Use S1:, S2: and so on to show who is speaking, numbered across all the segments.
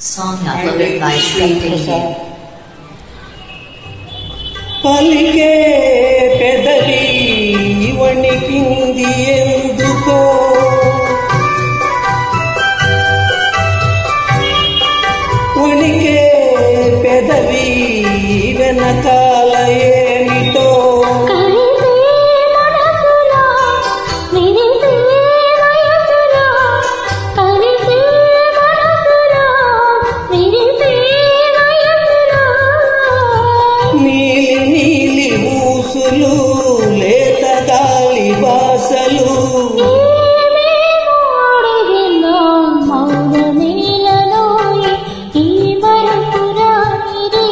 S1: Song uploaded by Sri Devi.
S2: పలికే పెదవి వణికింది ఎందుకో వణికే పెదవి వెనకాల ఏమిటో
S3: కలిసే మనసులా విరిసే వయసులా కలిసే మనసులా విరిసే వయసులా
S2: నీలి నీలి ఊసులు లేత గాలి బాసలు
S3: ఏమేమో అడిగినా మౌనమేలలోని ఈ మరపురానిది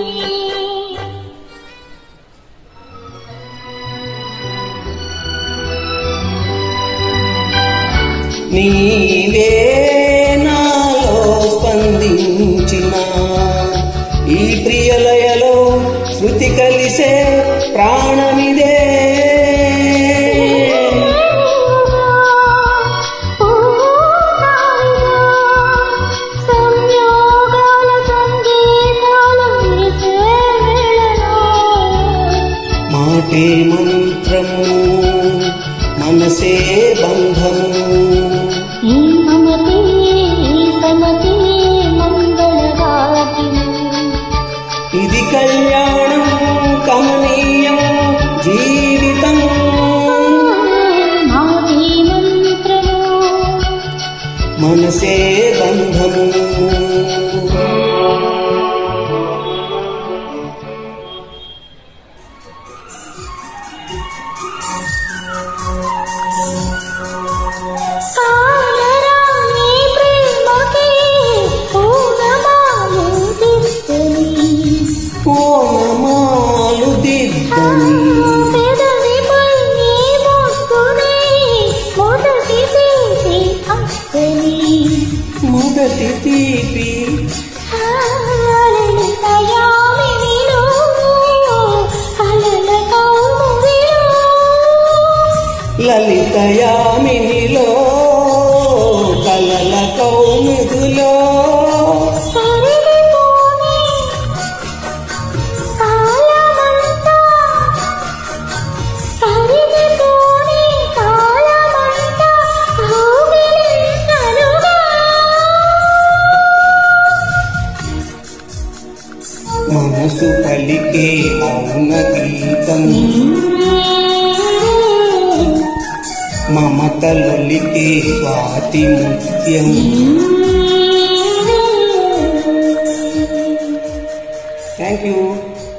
S2: నీవే నాలో స్పందించిన ఈ ప్రియలయలో శృతి కలిసే ప్రాణమిదే
S3: సంయోగాల సంగీతాలు విరిసే వేళలో
S2: మాటే మంత్రము మనసే బంధము
S3: ఈ మమతే ఈ సమతే మంగళవాద్యం
S2: ఇది కళ్యాణం కమనీయం జీవితం
S3: మాతే మంత్రము
S2: మనసే బంధము
S3: కాలరాని ప్రేమకి పూనమాలు దిద్దని
S2: కోనమాలు దిద్దని
S3: పెదవిపై నీ ముక్కుని మొదటి తీసి అక్కని
S2: మొదటి తీపి
S3: లలితయామినిలో అలల కౌముదిలో
S2: లలితయామినిలో కలల కౌముదులో
S3: సరిగిపోని కాలమంతా సరిగిపోని కాలమంతా కౌగిలింతలుగా
S2: మనసు పలికే మౌన గీతం మమతలొలికే స్వాతి ముత్యం థ్యాంక్ యూ